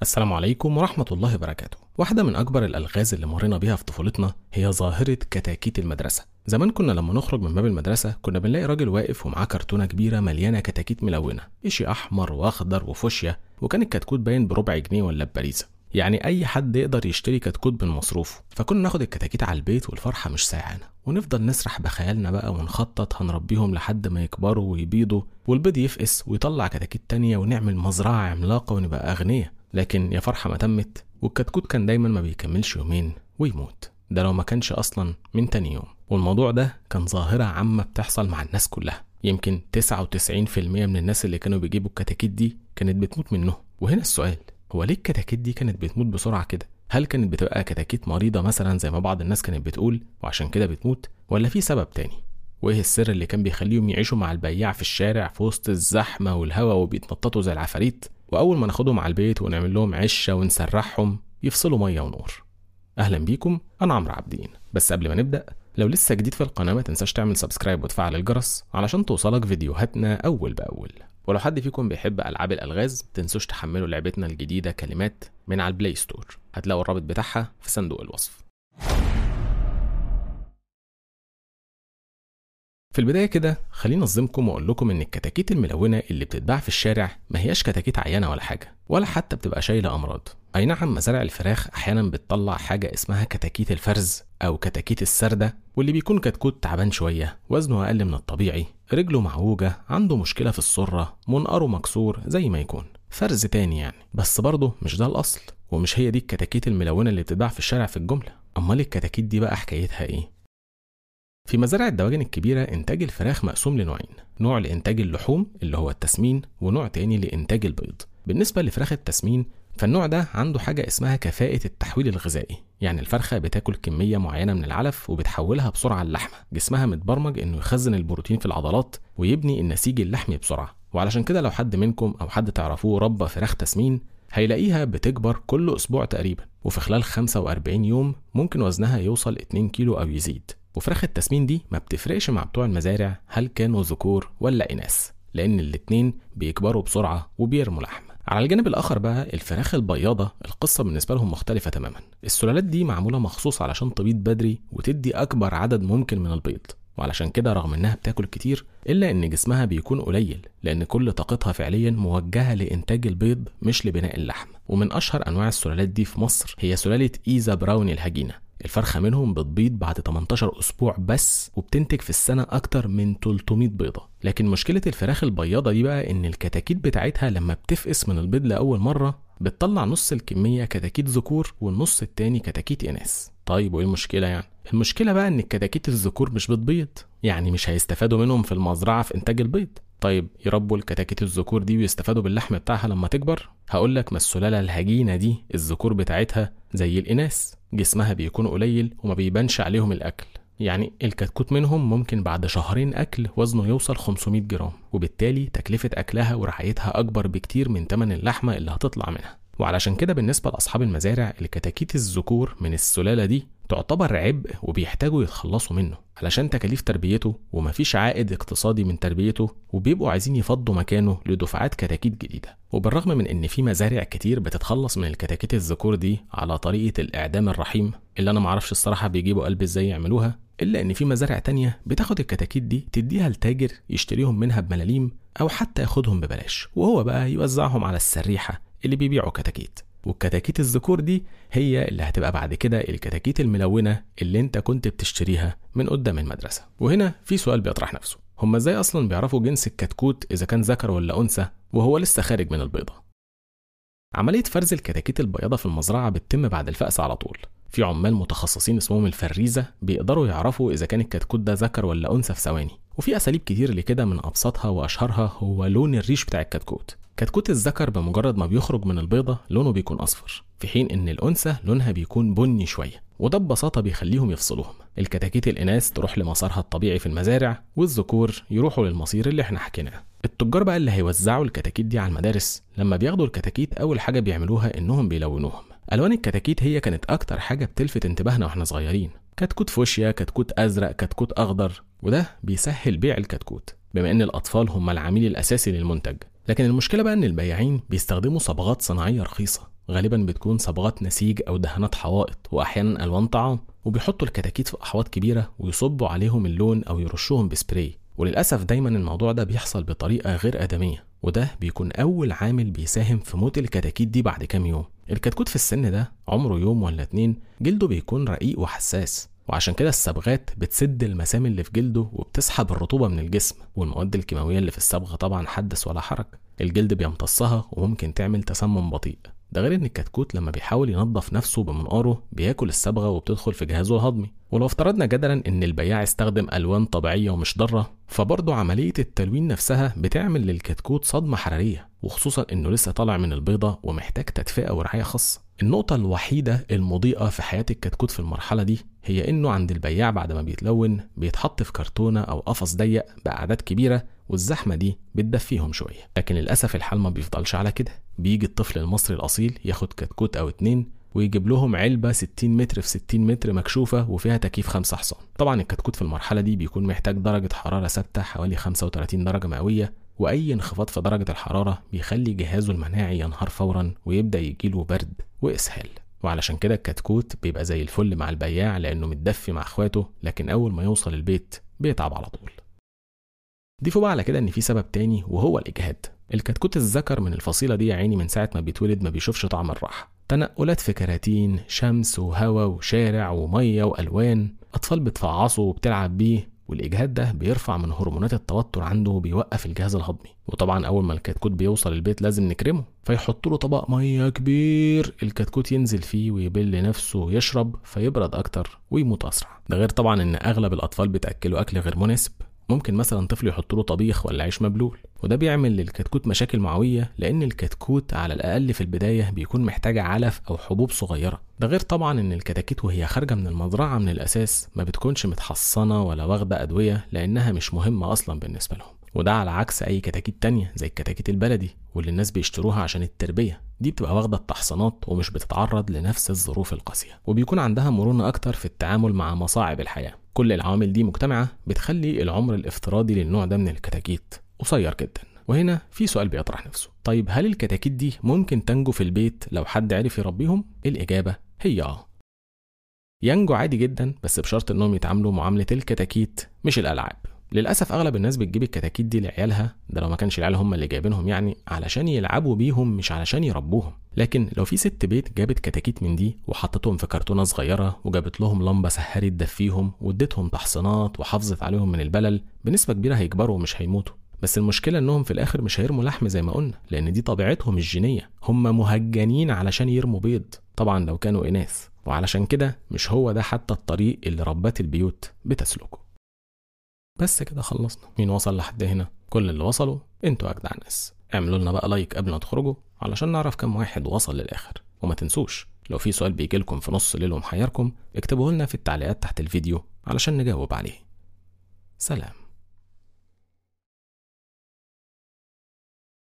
السلام عليكم ورحمة الله وبركاته واحدة من أكبر الألغاز اللي مرينا بيها في طفولتنا هي ظاهرة كتاكيت المدرسة زمان كنا لما نخرج من باب المدرسة كنا بنلاقي راجل واقف ومعاه كرتونة كبيرة مليانة كتاكيت ملونة إشي أحمر وأخضر وفوشيا وكان الكتكوت باين بربع جنيه ولا بباريزة يعني أي حد يقدر يشتري كتكوت بالمصروف فكنا ناخد الكتاكيت على البيت والفرحة مش سايعانا ونفضل نسرح بخيالنا بقى ونخطط هنربيهم لحد ما يكبروا ويبيضوا والبيض يفقس ويطلع كتاكيت تانية ونعمل مزرعة عملاقة ونبقى أغنياء لكن يا فرحة ما تمت والكتكوت كان دايما ما بيكملش يومين ويموت ده لو ما كانش أصلا من تاني يوم والموضوع ده كان ظاهرة عامة بتحصل مع الناس كلها يمكن 99% من الناس اللي كانوا بيجيبوا الكتاكيت دي كانت بتموت منه وهنا السؤال هو ليه الكتاكيت دي كانت بتموت بسرعة كده هل كانت بتبقى كتاكيت مريضة مثلا زي ما بعض الناس كانت بتقول وعشان كده بتموت ولا في سبب تاني وايه السر اللي كان بيخليهم يعيشوا مع البياع في الشارع في وسط الزحمة والهوا وبيتنططوا زي العفاريت وأول ما ناخدهم على البيت ونعمل لهم عشة ونسرحهم يفصلوا مية ونور أهلا بيكم أنا عمرو عابدين بس قبل ما نبدأ لو لسه جديد في القناة ما تنساش تعمل سبسكرايب وتفعل الجرس علشان توصلك فيديوهاتنا أول بأول ولو حد فيكم بيحب ألعاب الألغاز تنسوش تحملوا لعبتنا الجديدة كلمات من على البلاي ستور هتلاقوا الرابط بتاعها في صندوق الوصف في البداية كده خليني أنظمكم وأقول لكم إن الكتاكيت الملونة اللي بتتباع في الشارع ما هياش كتاكيت عيانة ولا حاجة ولا حتى بتبقى شايلة أمراض أي نعم مزارع الفراخ أحيانا بتطلع حاجة اسمها كتاكيت الفرز أو كتاكيت السردة واللي بيكون كتكوت تعبان شوية وزنه أقل من الطبيعي رجله معوجة عنده مشكلة في السرة منقره مكسور زي ما يكون فرز تاني يعني بس برضه مش ده الأصل ومش هي دي الكتاكيت الملونة اللي بتتباع في الشارع في الجملة أمال الكتاكيت دي بقى حكايتها إيه؟ في مزارع الدواجن الكبيرة إنتاج الفراخ مقسوم لنوعين نوع لإنتاج اللحوم اللي هو التسمين ونوع تاني لإنتاج البيض بالنسبة لفراخ التسمين فالنوع ده عنده حاجة اسمها كفاءة التحويل الغذائي يعني الفرخة بتاكل كمية معينة من العلف وبتحولها بسرعة اللحمة جسمها متبرمج إنه يخزن البروتين في العضلات ويبني النسيج اللحمي بسرعة وعلشان كده لو حد منكم أو حد تعرفوه ربى فراخ تسمين هيلاقيها بتكبر كل أسبوع تقريبا وفي خلال 45 يوم ممكن وزنها يوصل 2 كيلو أو يزيد وفراخ التسمين دي ما بتفرقش مع بتوع المزارع هل كانوا ذكور ولا إناث لأن الاتنين بيكبروا بسرعة وبيرموا لحم على الجانب الآخر بقى الفراخ البياضة القصة بالنسبة لهم مختلفة تماما السلالات دي معمولة مخصوص علشان تبيض بدري وتدي أكبر عدد ممكن من البيض وعلشان كده رغم انها بتاكل كتير الا ان جسمها بيكون قليل لان كل طاقتها فعليا موجهه لانتاج البيض مش لبناء اللحم ومن اشهر انواع السلالات دي في مصر هي سلاله ايزا براوني الهجينه الفرخه منهم بتبيض بعد 18 اسبوع بس وبتنتج في السنه اكتر من 300 بيضه لكن مشكله الفراخ البياضه دي بقى ان الكتاكيت بتاعتها لما بتفقس من البيض لاول مره بتطلع نص الكميه كتاكيت ذكور والنص التاني كتاكيت اناث طيب وايه المشكله يعني المشكله بقى ان الكتاكيت الذكور مش بتبيض يعني مش هيستفادوا منهم في المزرعه في انتاج البيض طيب يربوا الكتاكيت الذكور دي ويستفادوا باللحم بتاعها لما تكبر هقول لك ما السلاله الهجينه دي الذكور بتاعتها زي الاناث جسمها بيكون قليل وما بيبانش عليهم الاكل يعني الكتكوت منهم ممكن بعد شهرين اكل وزنه يوصل 500 جرام وبالتالي تكلفه اكلها ورعايتها اكبر بكتير من ثمن اللحمه اللي هتطلع منها وعلشان كده بالنسبه لاصحاب المزارع الكتاكيت الذكور من السلاله دي تعتبر عبء وبيحتاجوا يتخلصوا منه علشان تكاليف تربيته ومفيش عائد اقتصادي من تربيته وبيبقوا عايزين يفضوا مكانه لدفعات كتاكيت جديدة وبالرغم من ان في مزارع كتير بتتخلص من الكتاكيت الذكور دي على طريقة الاعدام الرحيم اللي انا معرفش الصراحة بيجيبوا قلب ازاي يعملوها الا ان في مزارع تانية بتاخد الكتاكيت دي تديها لتاجر يشتريهم منها بملاليم او حتى ياخدهم ببلاش وهو بقى يوزعهم على السريحة اللي بيبيعوا كتاكيت والكتاكيت الذكور دي هي اللي هتبقى بعد كده الكتاكيت الملونة اللي انت كنت بتشتريها من قدام المدرسة وهنا في سؤال بيطرح نفسه هما ازاي اصلا بيعرفوا جنس الكتكوت اذا كان ذكر ولا انثى وهو لسه خارج من البيضة عملية فرز الكتاكيت البيضة في المزرعة بتتم بعد الفأس على طول في عمال متخصصين اسمهم الفريزة بيقدروا يعرفوا إذا كان الكتكوت ده ذكر ولا أنثى في ثواني وفي أساليب كتير لكده من أبسطها وأشهرها هو لون الريش بتاع الكتكوت كتكوت الذكر بمجرد ما بيخرج من البيضة لونه بيكون أصفر في حين إن الأنثى لونها بيكون بني شوية وده ببساطة بيخليهم يفصلوهم الكتاكيت الإناث تروح لمسارها الطبيعي في المزارع والذكور يروحوا للمصير اللي احنا حكيناه التجار بقى اللي هيوزعوا الكتاكيت دي على المدارس لما بياخدوا الكتاكيت أول حاجة بيعملوها إنهم بيلونوهم ألوان الكتاكيت هي كانت أكتر حاجة بتلفت انتباهنا واحنا صغيرين كتكوت فوشيا كتكوت أزرق كتكوت أخضر وده بيسهل بيع الكتكوت بما إن الأطفال هم العميل الأساسي للمنتج لكن المشكلة بقى إن البياعين بيستخدموا صبغات صناعية رخيصة غالبا بتكون صبغات نسيج أو دهانات حوائط وأحيانا ألوان طعام وبيحطوا الكتاكيت في أحواض كبيرة ويصبوا عليهم اللون أو يرشوهم بسبراي وللأسف دايما الموضوع ده بيحصل بطريقة غير آدمية وده بيكون أول عامل بيساهم في موت الكتاكيت دي بعد كام يوم الكتكوت في السن ده عمره يوم ولا اتنين جلده بيكون رقيق وحساس وعشان كده الصبغات بتسد المسام اللي في جلده وبتسحب الرطوبة من الجسم والمواد الكيماوية اللي في الصبغة طبعا حدث ولا حرج الجلد بيمتصها وممكن تعمل تسمم بطيء ده غير ان الكتكوت لما بيحاول ينظف نفسه بمنقاره بياكل الصبغه وبتدخل في جهازه الهضمي ولو افترضنا جدلا ان البياع استخدم الوان طبيعيه ومش ضاره فبرضه عمليه التلوين نفسها بتعمل للكتكوت صدمه حراريه وخصوصا انه لسه طالع من البيضه ومحتاج تدفئه ورعايه خاصه النقطة الوحيدة المضيئة في حياة الكتكوت في المرحلة دي هي إنه عند البياع بعد ما بيتلون بيتحط في كرتونة أو قفص ضيق بأعداد كبيرة والزحمة دي بتدفيهم شوية لكن للأسف الحال ما بيفضلش على كده بيجي الطفل المصري الأصيل ياخد كتكوت أو اتنين ويجيب لهم علبة 60 متر في 60 متر مكشوفة وفيها تكييف خمسة حصان طبعا الكتكوت في المرحلة دي بيكون محتاج درجة حرارة ثابتة حوالي 35 درجة مئوية وأي انخفاض في درجة الحرارة بيخلي جهازه المناعي ينهار فورا ويبدأ يجيله برد وإسهال وعلشان كده الكتكوت بيبقى زي الفل مع البياع لأنه متدفي مع إخواته لكن أول ما يوصل البيت بيتعب على طول ضيفوا بقى على كده ان في سبب تاني وهو الاجهاد الكتكوت الذكر من الفصيله دي يا عيني من ساعه ما بيتولد ما بيشوفش طعم الراحه تنقلات في كراتين شمس وهواء وشارع وميه والوان اطفال بتفعصه وبتلعب بيه والاجهاد ده بيرفع من هرمونات التوتر عنده وبيوقف الجهاز الهضمي وطبعا اول ما الكتكوت بيوصل البيت لازم نكرمه فيحط له طبق ميه كبير الكتكوت ينزل فيه ويبل نفسه ويشرب فيبرد اكتر ويموت اسرع ده غير طبعا ان اغلب الاطفال بتاكله اكل غير مناسب ممكن مثلا طفل يحط له طبيخ ولا عيش مبلول وده بيعمل للكتكوت مشاكل معوية لأن الكتكوت على الأقل في البداية بيكون محتاج علف أو حبوب صغيرة ده غير طبعا إن الكتاكيت وهي خارجة من المزرعة من الأساس ما بتكونش متحصنة ولا واخدة أدوية لأنها مش مهمة أصلا بالنسبة لهم وده على عكس أي كتاكيت تانية زي الكتاكيت البلدي واللي الناس بيشتروها عشان التربية دي بتبقى واخدة التحصينات ومش بتتعرض لنفس الظروف القاسية وبيكون عندها مرونة أكتر في التعامل مع مصاعب الحياة كل العوامل دي مجتمعة بتخلي العمر الافتراضي للنوع ده من الكتاكيت قصير جدا وهنا في سؤال بيطرح نفسه طيب هل الكتاكيت دي ممكن تنجو في البيت لو حد عرف يربيهم الإجابة هي آه ينجو عادي جدا بس بشرط انهم يتعاملوا معاملة الكتاكيت مش الألعاب للأسف أغلب الناس بتجيب الكتاكيت دي لعيالها ده لو ما كانش العيال هم اللي جايبينهم يعني علشان يلعبوا بيهم مش علشان يربوهم لكن لو في ست بيت جابت كتاكيت من دي وحطتهم في كرتونة صغيرة وجابت لهم لمبة سهرت تدفيهم واديتهم تحصينات وحافظت عليهم من البلل بنسبة كبيرة هيكبروا ومش هيموتوا بس المشكلة انهم في الاخر مش هيرموا لحم زي ما قلنا لان دي طبيعتهم الجينية هم مهجنين علشان يرموا بيض طبعا لو كانوا اناث وعلشان كده مش هو ده حتى الطريق اللي ربات البيوت بتسلكه بس كده خلصنا مين وصل لحد هنا كل اللي وصلوا انتوا اجدع ناس اعملوا لنا بقى لايك قبل ما تخرجوا علشان نعرف كم واحد وصل للاخر وما تنسوش لو في سؤال بيجي لكم في نص ليل ومحيركم اكتبوه لنا في التعليقات تحت الفيديو علشان نجاوب عليه سلام